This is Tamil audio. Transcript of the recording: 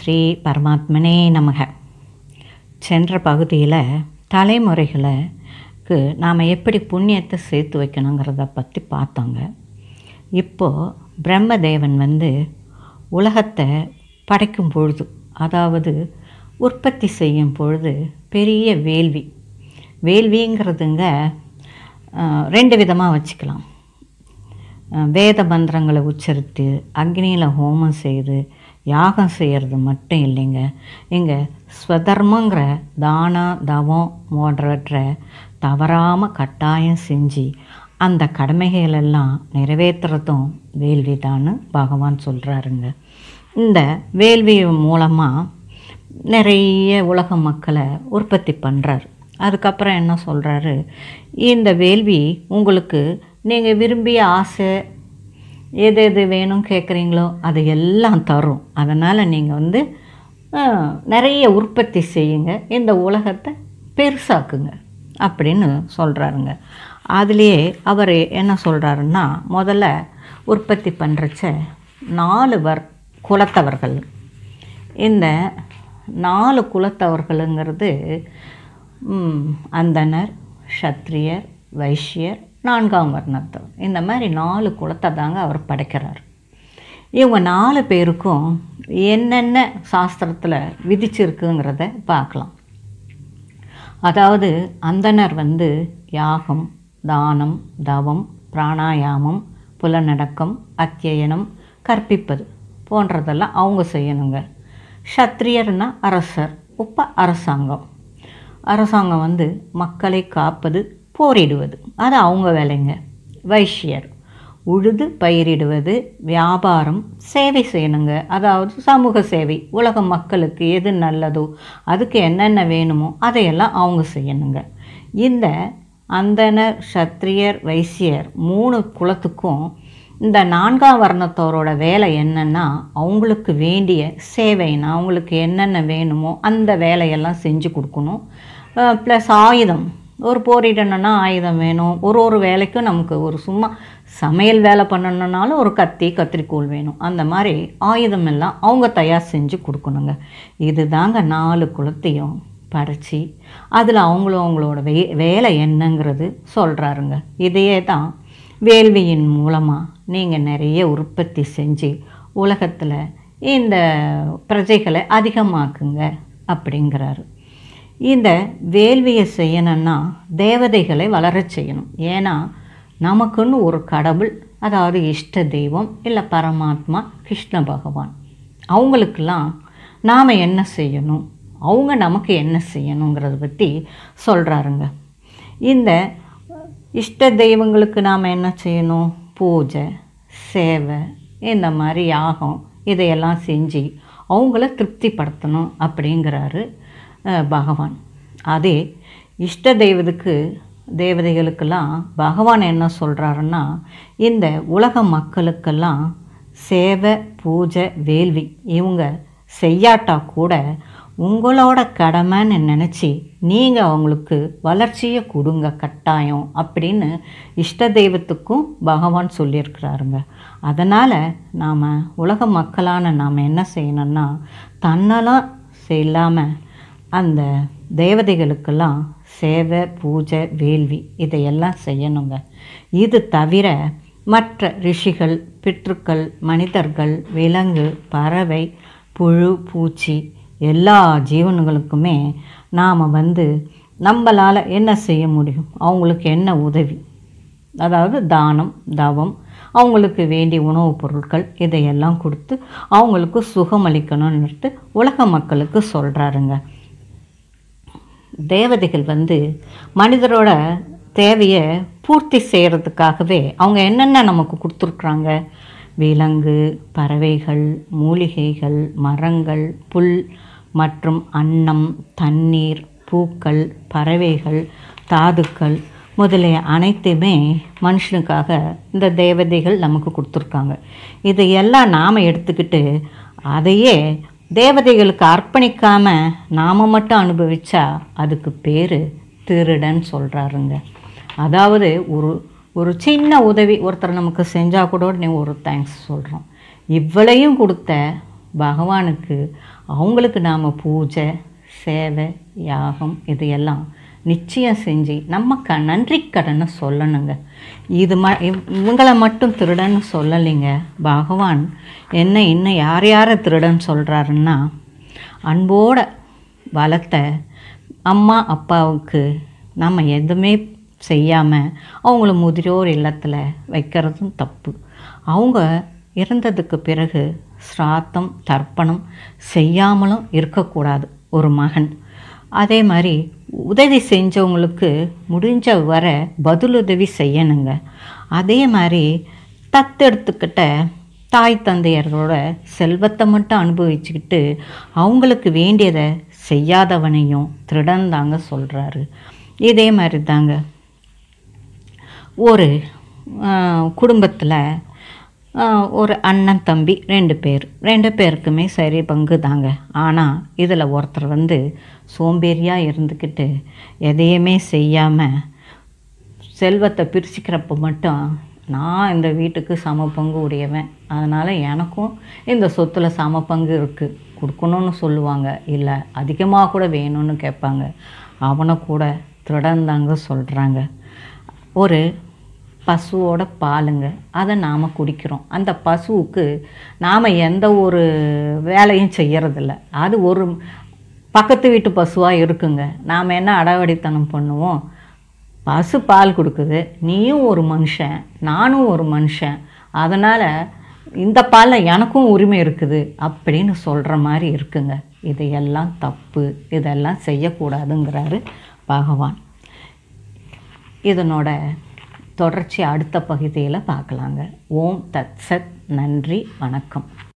ஸ்ரீ பரமாத்மனே நமக சென்ற பகுதியில் தலைமுறைகளுக்கு நாம் எப்படி புண்ணியத்தை சேர்த்து வைக்கணுங்கிறத பற்றி பார்த்தோங்க இப்போது பிரம்மதேவன் வந்து உலகத்தை படைக்கும் பொழுது அதாவது உற்பத்தி செய்யும் பொழுது பெரிய வேள்வி வேள்விங்கிறதுங்க அஹ், ரெண்டு விதமாக வச்சுக்கலாம் அஹ், வேத மந்திரங்களை உச்சரித்து அக்னியில் ஹோமம் செய்து யாகம் செய்கிறது மட்டும் இல்லைங்க இங்கே ஸ்வதர்மங்கிற தானா தவம் போன்றவற்றை தவறாமல் கட்டாயம் செஞ்சு அந்த கடமைகளெல்லாம் நிறைவேற்றுறதும் வேள்விதான்னு பகவான் சொல்கிறாருங்க இந்த வேள்வி மூலமாக நிறைய உலக மக்களை உற்பத்தி பண்ணுறாரு அதுக்கப்புறம் என்ன சொல்கிறாரு இந்த வேள்வி உங்களுக்கு நீங்கள் விரும்பிய ஆசை எது எது வேணும் கேட்குறீங்களோ அது எல்லாம் தரும் அதனால் நீங்கள் வந்து அஹ், நிறைய உற்பத்தி செய்யுங்க இந்த உலகத்தை பெருசாக்குங்க அப்படின்னு சொல்கிறாருங்க அதுலேயே அவர் என்ன சொல்கிறாருன்னா முதல்ல உற்பத்தி பண்ணுறச்ச நாலு வர் குலத்தவர்கள் இந்த நாலு குலத்தவர்களுங்கிறது ம், அந்தணர் க்ஷத்ரியர் வைஷ்யர் நான்காம் வர்ணத்தவர் இந்த மாதிரி நாலு குலத்தை தாங்க அவர் படைக்கிறார் இவங்க நாலு பேருக்கும் என்னென்ன சாஸ்திரத்தில் விதிச்சிருக்குங்கிறத பார்க்கலாம் அதாவது அந்தணர் வந்து யாகம் தானம் தவம் பிராணாயாமம் புலநடக்கம் அத்தியனம் கற்பிப்பது போன்றதெல்லாம் அவங்க செய்யணுங்க க்ஷத்ரியர்னா அரசர் உப்ப அரசாங்கம் அரசாங்கம் வந்து மக்களை காப்பது போரிடுவது அது அவங்க வேலைங்க வைஷ்யர் உழுது பயிரிடுவது வியாபாரம் சேவை செய்யணுங்க அதாவது சமூக சேவை உலக மக்களுக்கு எது நல்லதோ அதுக்கு என்னென்ன வேணுமோ அதையெல்லாம் அவங்க செய்யணுங்க இந்த அந்தணர் க்ஷத்ரியர் வைசியர் மூணு குலத்துக்கும் இந்த நான்காம் வர்ணத்தோரோட வேலை என்னன்னா அவங்களுக்கு வேண்டிய சேவைன்னா அவங்களுக்கு என்னென்ன வேணுமோ அந்த வேலையெல்லாம் செஞ்சு கொடுக்கணும் ப்ளஸ் ஆயுதம் ஒரு போரிடணும்னா ஆயுதம் வேணும் ஒரு ஒரு வேலைக்கும் நமக்கு ஒரு சும்மா சமையல் வேலை பண்ணணுன்னாலும் ஒரு கத்தி கத்திரிக்கோல் வேணும் அந்த மாதிரி ஆயுதம் எல்லாம் அவங்க தயார் செஞ்சு கொடுக்கணுங்க இதுதாங்க நாலு குலத்தையும் படைச்சி அதில் அவங்களும் அவங்களோட வே வேலை என்னங்கிறது சொல்கிறாருங்க இதையே தான் வேள்வியின் மூலமாக நீங்கள் நிறைய உற்பத்தி செஞ்சு உலகத்தில் இந்த பிரஜைகளை அதிகமாக்குங்க அப்படிங்கிறாரு இந்த வேள்வியை செய்யணும்னா தேவதைகளை வளரச் செய்யணும் ஏன்னா நமக்குன்னு ஒரு கடவுள் அதாவது இஷ்ட தெய்வம் இல்லை பரமாத்மா கிருஷ்ண பகவான் அவங்களுக்கெல்லாம் நாம் என்ன செய்யணும் அவங்க நமக்கு என்ன செய்யணுங்கிறத பற்றி சொல்கிறாருங்க இந்த இஷ்ட தெய்வங்களுக்கு நாம் என்ன செய்யணும் பூஜை சேவை இந்த மாதிரி யாகம் இதையெல்லாம் செஞ்சு அவங்கள திருப்திப்படுத்தணும் அப்படிங்கிறாரு அஹ், பகவான் அதே இஷ்ட தெய்வத்துக்கு தேவதைகளுக்கெல்லாம் பகவான் என்ன சொல்கிறாருன்னா இந்த உலக மக்களுக்கெல்லாம் சேவை பூஜை வேள்வி இவங்க செய்யாட்டா கூட உங்களோட கடமைன்னு நினச்சி நீங்கள் அவங்களுக்கு வளர்ச்சியை கொடுங்க கட்டாயம் அப்படின்னு இஷ்ட தெய்வத்துக்கும் பகவான் சொல்லியிருக்கிறாருங்க அதனால் நாம் உலக மக்களான நாம் என்ன செய்யணும்னா தன்னெல்லாம் இல்லாமல் அந்த தேவதைகளுக்கெல்லாம் சேவை பூஜை வேள்வி இதையெல்லாம் செய்யணுங்க இது தவிர மற்ற ரிஷிகள் பித்ருக்கள் மனிதர்கள் விலங்கு பறவை புழு பூச்சி எல்லா ஜீவன்களுக்குமே நாம் வந்து நம்மளால் என்ன செய்ய முடியும் அவங்களுக்கு என்ன உதவி அதாவது தானம் தவம் அவங்களுக்கு வேண்டிய உணவுப் பொருட்கள் இதையெல்லாம் கொடுத்து அவங்களுக்கு சுகமளிக்கணும்னுட்டு உலக மக்களுக்கு சொல்கிறாருங்க தேவதைகள் வந்து மனிதரோட தேவையை பூர்த்தி செய்கிறதுக்காகவே அவங்க என்னென்ன நமக்கு கொடுத்துருக்குறாங்க விலங்கு பறவைகள் மூலிகைகள் மரங்கள் புல் மற்றும் அன்னம் தண்ணீர் பூக்கள் பறவைகள் தாதுக்கள் முதலிய அனைத்துமே மனுஷனுக்காக இந்த தேவதைகள் நமக்கு கொடுத்துருக்காங்க இதையெல்லாம் நாம் எடுத்துக்கிட்டு அதையே தேவதைகளுக்கு அர்ப்பணிக்காம நாம் மட்டும் அனுபவிச்சா அதுக்கு பேர் திருடன் சொல்கிறாருங்க அதாவது ஒரு ஒரு சின்ன உதவி ஒருத்தர் நமக்கு செஞ்சால் கூட உடனே ஒரு தேங்க்ஸ் சொல்கிறோம் இவ்வளையும் கொடுத்த பகவானுக்கு அவங்களுக்கு நாம் பூஜை சேவை யாகம் இது எல்லாம் நிச்சயம் செஞ்சு நம்ம க நன்றி கடனை சொல்லணுங்க இது ம இவ்- இவங்கள மட்டும் திருடன்னு சொல்லலைங்க பகவான் என்ன இன்னும் யார் யாரை திருடன் சொல்கிறாருன்னா அன்போட வளர்த்த அம்மா அப்பாவுக்கு நம்ம எதுவுமே செய்யாமல் அவங்கள முதியோர் இல்லத்தில் வைக்கிறதும் தப்பு அவங்க இறந்ததுக்கு பிறகு சிராத்தம் தர்ப்பணம் செய்யாமலும் இருக்கக்கூடாது ஒரு மகன் அதே மாதிரி உதவி செஞ்சவங்களுக்கு முடிஞ்ச வர பதிலுதவி செய்யணுங்க அதே மாதிரி தத்தெடுத்துக்கிட்ட தாய் தந்தையர்களோட செல்வத்தை மட்டும் அனுபவிச்சுக்கிட்டு அவங்களுக்கு வேண்டியதை செய்யாதவனையும் திருடன் தாங்க சொல்கிறாரு இதே மாதிரி தாங்க ஒரு குடும்பத்தில் ஒரு அண்ணன் தம்பி ரெண்டு பேர் ரெண்டு பேருக்குமே சரி பங்கு தாங்க ஆனால் இதில் ஒருத்தர் வந்து சோம்பேறியாக இருந்துக்கிட்டு எதையுமே செய்யாமல் செல்வத்தை பிரிச்சுக்கிறப்ப மட்டும் நான் இந்த வீட்டுக்கு சம பங்கு உடையவன் அதனால் எனக்கும் இந்த சொத்தில் சம பங்கு இருக்குது கொடுக்கணும்னு சொல்லுவாங்க இல்லை அதிகமாக கூட வேணும்னு கேட்பாங்க அவனை கூட திருடந்தாங்க சொல்கிறாங்க ஒரு பசுவோட பாலுங்க அதை நாம் குடிக்கிறோம் அந்த பசுவுக்கு நாம் எந்த ஒரு வேலையும் செய்யறதில்ல அது ஒரு பக்கத்து வீட்டு பசுவாக இருக்குங்க நாம் என்ன அடவடித்தனம் பண்ணுவோம் பசு பால் கொடுக்குது நீயும் ஒரு மனுஷன் நானும் ஒரு மனுஷன் அதனால் இந்த பாலில் எனக்கும் உரிமை இருக்குது அப்படின்னு சொல்கிற மாதிரி இருக்குங்க இதையெல்லாம் தப்பு இதெல்லாம் செய்யக்கூடாதுங்கிறாரு பகவான் இதனோட தொடர்ச்சி அடுத்த பகுதியில் பார்க்கலாங்க ஓம் தத் சத் நன்றி வணக்கம்